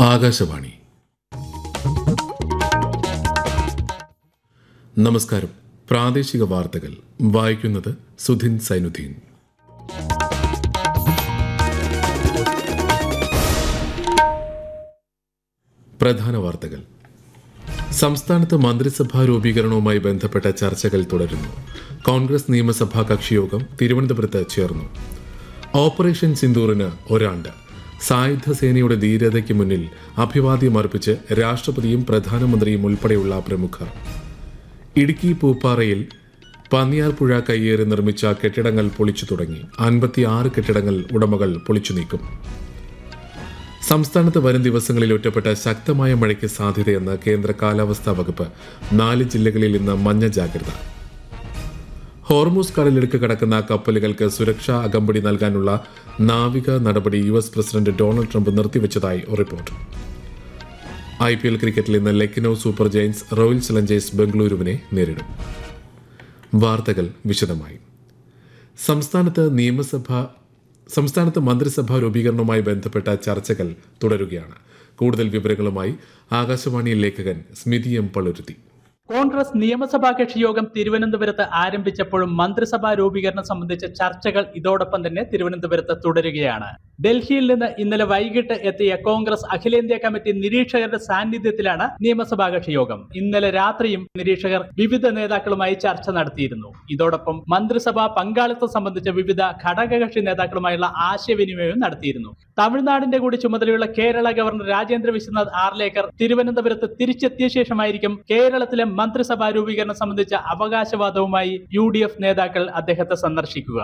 ആകാശവാണി നമസ്കാരം പ്രാദേശിക വാർത്തകൾ വായിക്കുന്നത് സുധിൻ സൈനുദ്ദീൻ പ്രധാന വാർത്തകൾ സംസ്ഥാനത്ത് മന്ത്രിസഭാ രൂപീകരണവുമായി ബന്ധപ്പെട്ട ചർച്ചകൾ തുടരുന്നു കോൺഗ്രസ് നിയമസഭാ കക്ഷിയോഗം തിരുവനന്തപുരത്ത് ചേർന്നു ഓപ്പറേഷൻ സിന്ദൂറിന് ഒരാണ്ട് സായുധ സേനയുടെ ധീരതയ്ക്ക് മുന്നിൽ അഭിവാദ്യം അർപ്പിച്ച് രാഷ്ട്രപതിയും പ്രധാനമന്ത്രിയും ഉൾപ്പെടെയുള്ള പ്രമുഖർ ഇടുക്കി പൂപ്പാറയിൽ പന്നിയാർപ്പുഴ കയ്യേറി നിർമ്മിച്ച കെട്ടിടങ്ങൾ പൊളിച്ചു തുടങ്ങി അൻപത്തിയാറ് കെട്ടിടങ്ങൾ ഉടമകൾ പൊളിച്ചു നീക്കും സംസ്ഥാനത്ത് വരും ദിവസങ്ങളിൽ ഒറ്റപ്പെട്ട ശക്തമായ മഴയ്ക്ക് സാധ്യതയെന്ന് കേന്ദ്ര കാലാവസ്ഥാ വകുപ്പ് നാല് ജില്ലകളിൽ ഇന്ന് മഞ്ഞ ജാഗ്രത ഹോർമൂസ് കടലിടുക്ക് കടക്കുന്ന കപ്പലുകൾക്ക് സുരക്ഷാ അകമ്പടി നൽകാനുള്ള നാവിക നടപടി U S president Donald Trump നിർത്തിവച്ചതായി റിപ്പോർട്ട് ഐ പി എൽ ക്രിക്കറ്റിൽ ഇന്ന് Lucknow super giants royal challengers ബംഗളൂരുവിനെ നേരിടും വാർത്തകൾ വിശദമായി സംസ്ഥാനത്ത് നിയമസഭ സംസ്ഥാനത്ത് മന്ത്രിസഭാ രൂപീകരണവുമായി ബന്ധപ്പെട്ട ചർച്ചകൾ തുടരുകയാണ് കൂടുതൽ വിവരങ്ങളുമായി ആകാശവാണി ലേഖകൻ സ്മിതി എം പളുരുത്തി കോൺഗ്രസ് നിയമസഭാ കക്ഷി യോഗം തിരുവനന്തപുരത്ത് ആരംഭിച്ചപ്പോഴും മന്ത്രിസഭാ രൂപീകരണം സംബന്ധിച്ച ചർച്ചകൾ ഇതോടൊപ്പം തന്നെ തിരുവനന്തപുരത്ത് തുടരുകയാണ് ഡൽഹിയിൽ നിന്ന് ഇന്നലെ വൈകിട്ട് എത്തിയ കോൺഗ്രസ് അഖിലേന്ത്യാ കമ്മിറ്റി നിരീക്ഷകരുടെ സാന്നിധ്യത്തിലാണ് നിയമസഭാ കക്ഷി യോഗം ഇന്നലെ രാത്രിയും നിരീക്ഷകർ വിവിധ നേതാക്കളുമായി ചർച്ച നടത്തിയിരുന്നു ഇതോടൊപ്പം മന്ത്രിസഭാ പങ്കാളിത്തം സംബന്ധിച്ച വിവിധ ഘടകകക്ഷി നേതാക്കളുമായുള്ള ആശയവിനിമയവും നടത്തിയിരുന്നു തമിഴ്നാടിന്റെ കൂടി ചുമതലയുള്ള കേരള ഗവർണർ രാജേന്ദ്ര വിശ്വനാഥ് ആർലേക്കർ തിരുവനന്തപുരത്ത് തിരിച്ചെത്തിയ ശേഷമായിരിക്കും കേരളത്തിലെ മന്ത്രിസഭാ രൂപീകരണം സംബന്ധിച്ച അവകാശവാദവുമായി യു നേതാക്കൾ അദ്ദേഹത്തെ സന്ദർശിക്കുക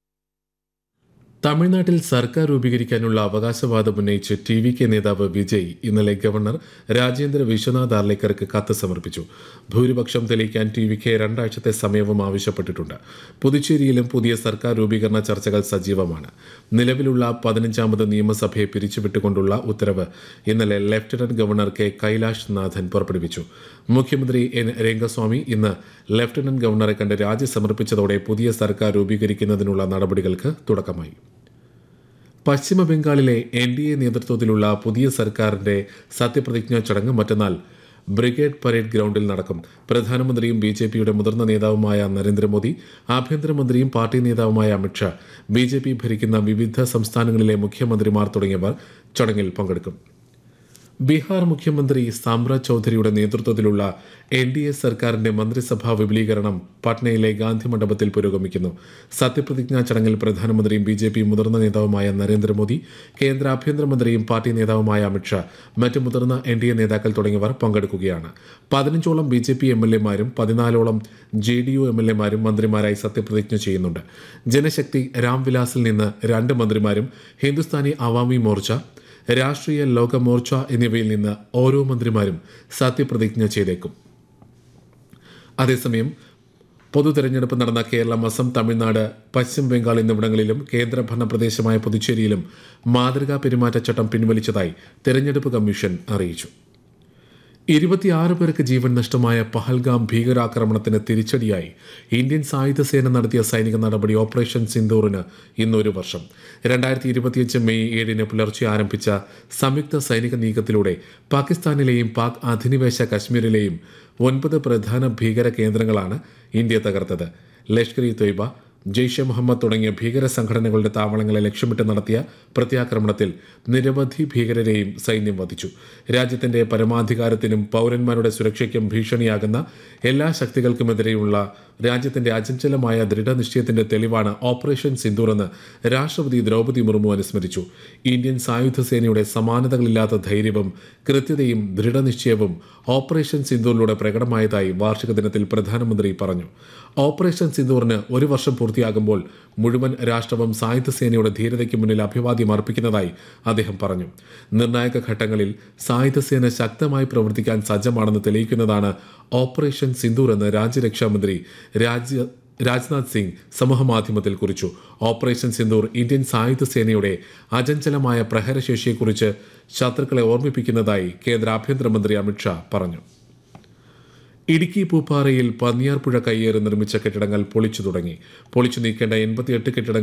തമിഴ്നാട്ടിൽ സർക്കാർ രൂപീകരിക്കാനുള്ള അവകാശവാദം ഉന്നയിച്ച് ടി വി കെ നേതാവ് വിജയ് ഇന്നലെ ഗവർണർ രാജേന്ദ്ര വിശ്വനാഥ് ആർലേക്കർക്ക് കത്ത് സമർപ്പിച്ചു ഭൂരിപക്ഷം തെളിയിക്കാൻ ടി വി കെ രണ്ടാഴ്ചത്തെ സമയവും ആവശ്യപ്പെട്ടിട്ടുണ്ട് പുതുച്ചേരിയിലും പുതിയ സർക്കാർ രൂപീകരണ ചർച്ചകൾ സജീവമാണ് നിലവിലുള്ള പതിനഞ്ചാമത് നിയമസഭയെ പിരിച്ചുവിട്ടുകൊണ്ടുള്ള ഉത്തരവ് ഇന്നലെ ലഫ്റ്റനന്റ് ഗവർണർ കെ കൈലാഷ് നാഥൻ പുറപ്പെടുവിച്ചു മുഖ്യമന്ത്രി എൻ രംഗസ്വാമി ഇന്ന് ലഫ്റ്റനന്റ് ഗവർണറെ കണ്ട് രാജി സമർപ്പിച്ചതോടെ പുതിയ സർക്കാർ രൂപീകരിക്കുന്നതിനുള്ള നടപടികൾക്ക് തുടക്കമായി പശ്ചിമ ബംഗാളിലെ എൻ ഡി എ നേതൃത്വത്തിലുള്ള പുതിയ സർക്കാരിന്റെ സത്യപ്രതിജ്ഞാ ചടങ്ങ് മറ്റന്നാൾ ബ്രിഗേഡ് പരേഡ് ഗ്രൗണ്ടിൽ നടക്കും പ്രധാനമന്ത്രിയും ബി ജെ പിയുടെ മുതിർന്ന നേതാവുമായ നരേന്ദ്രമോദി ആഭ്യന്തരമന്ത്രിയും പാർട്ടി നേതാവുമായ അമിത്ഷാ ബി ജെ പി ഭരിക്കുന്ന വിവിധ സംസ്ഥാനങ്ങളിലെ മുഖ്യമന്ത്രിമാർ തുടങ്ങിയവർ ചടങ്ങിൽ പങ്കെടുക്കും ബീഹാർ മുഖ്യമന്ത്രി സാമ്രാജ് ചൌധരിയുടെ നേതൃത്വത്തിലുള്ള എൻ ഡി എ സർക്കാരിന്റെ മന്ത്രിസഭാ വിപുലീകരണം പട്നയിലെ ഗാന്ധി മണ്ഡപത്തിൽ പുരോഗമിക്കുന്നു സത്യപ്രതിജ്ഞാ ചടങ്ങിൽ പ്രധാനമന്ത്രിയും ബി ജെ പി മുതിർന്ന നേതാവുമായ നരേന്ദ്രമോദി കേന്ദ്ര ആഭ്യന്തരമന്ത്രിയും പാർട്ടി നേതാവുമായ അമിത്ഷാ മറ്റ് മുതിർന്ന എൻ ഡി എ നേതാക്കൾ തുടങ്ങിയവർ പങ്കെടുക്കുകയാണ് പതിനഞ്ചോളം B J P M L എമാരും പതിനാലോളം J D U M L എമാരും മന്ത്രിമാരായി സത്യപ്രതിജ്ഞ ചെയ്യുന്നുണ്ട് ജനശക്തി രാംവിലാസിൽ നിന്ന് രണ്ട് മന്ത്രിമാരും ഹിന്ദുസ്ഥാനി അവാമി മോർച്ച രാഷ്ട്രീയ ലോക മോർച്ച എന്നിവയിൽ നിന്ന് ഓരോ മന്ത്രിമാരും സത്യപ്രതിജ്ഞ ചെയ്തേക്കും അതേസമയം പൊതു തെരഞ്ഞെടുപ്പ് നടന്ന കേരളം അസം തമിഴ്നാട് പശ്ചിമ ബംഗാൾ എന്നിവിടങ്ങളിലും കേന്ദ്രഭരണ പ്രദേശമായ പുതുച്ചേരിയിലും മാതൃകാ പെരുമാറ്റച്ചട്ടം പിൻവലിച്ചതായി തെരഞ്ഞെടുപ്പ് കമ്മീഷൻ അറിയിച്ചു ഇരുപത്തിയാറ് പേർക്ക് ജീവൻ നഷ്ടമായ പഹൽഗാം ഭീകരാക്രമണത്തിന് തിരിച്ചടിയായി ഇന്ത്യൻ സായുധ സേന നടത്തിയ സൈനിക നടപടി ഓപ്പറേഷൻ സിന്ദൂറിന് ഇന്നൊരു വർഷം രണ്ടായിരത്തി ഇരുപത്തിയഞ്ച് മെയ് ഏഴിന് പുലർച്ചെ ആരംഭിച്ച സംയുക്ത സൈനിക നീക്കത്തിലൂടെ പാകിസ്ഥാനിലെയും പാക് അധിനിവേശ കശ്മീരിലെയും ഒൻപത് പ്രധാന ഭീകര കേന്ദ്രങ്ങളാണ് ഇന്ത്യ തകർത്തത് ലഷ്കർ ഇ തൊയ്ബ ജെയ്ഷെ മുഹമ്മദ് തുടങ്ങിയ ഭീകര സംഘടനകളുടെ താവളങ്ങളെ ലക്ഷ്യമിട്ട് നടത്തിയ പ്രത്യാക്രമണത്തിൽ നിരവധി ഭീകരരെയും സൈന്യം വധിച്ചു രാജ്യത്തിന്റെ പരമാധികാരത്തിനും പൗരന്മാരുടെ സുരക്ഷയ്ക്കും ഭീഷണിയാകുന്ന എല്ലാ ശക്തികൾക്കുമെതിരെയുള്ള രാജ്യത്തിന്റെ അചഞ്ചലമായ ദൃഢനിശ്ചയത്തിന്റെ തെളിവാണ് ഓപ്പറേഷൻ സിന്ദൂർ എന്ന് രാഷ്ട്രപതി ദ്രൗപദി മുർമു അനുസ്മരിച്ചു ഇന്ത്യൻ സായുധ സേനയുടെ സമാനതകളില്ലാത്ത ധൈര്യവും കൃത്യതയും ദൃഢനിശ്ചയവും ഓപ്പറേഷൻ സിന്ദൂറിലൂടെ പ്രകടമായതായി വാർഷിക ദിനത്തിൽ പ്രധാനമന്ത്രി പറഞ്ഞു ഓപ്പറേഷൻ സിന്ദൂറിന് ഒരു വർഷം പൂർത്തിയാകുമ്പോൾ മുഴുവൻ രാഷ്ട്രവും സായുധ സേനയുടെ ധീരതയ്ക്ക് മുന്നിൽ അഭിവാദ്യം അർപ്പിക്കുന്നതായി അദ്ദേഹം പറഞ്ഞു നിർണായക ഘട്ടങ്ങളിൽ സായുധ സേന ശക്തമായി പ്രവർത്തിക്കാൻ സജ്ജമാണെന്ന് തെളിയിക്കുന്നതാണ് ഓപ്പറേഷൻ സിന്ദൂർ എന്ന് രാജ്യരക്ഷാമന്ത്രി രാജ്യ രാജ്നാഥ് സിംഗ് സമൂഹമാധ്യമത്തിൽ കുറിച്ചു ഓപ്പറേഷൻ സിന്ദൂർ ഇന്ത്യൻ സായുധ സേനയുടെ അചഞ്ചലമായ പ്രഹരശേഷിയെക്കുറിച്ച് ശത്രുക്കളെ ഓർമ്മിപ്പിക്കുന്നതായി കേന്ദ്ര ആഭ്യന്തരമന്ത്രി അമിത്ഷാ പറഞ്ഞു ഇടുക്കി പൂപ്പാറയിൽ പന്നിയാർപ്പുഴ കയ്യേറി നിർമ്മിച്ച കെട്ടിടങ്ങൾ പൊളിച്ചു തുടങ്ങി പൊളിച്ചു നീക്കേണ്ട എൺപത്തിയെട്ട് കെട്ടിടങ്ങൾ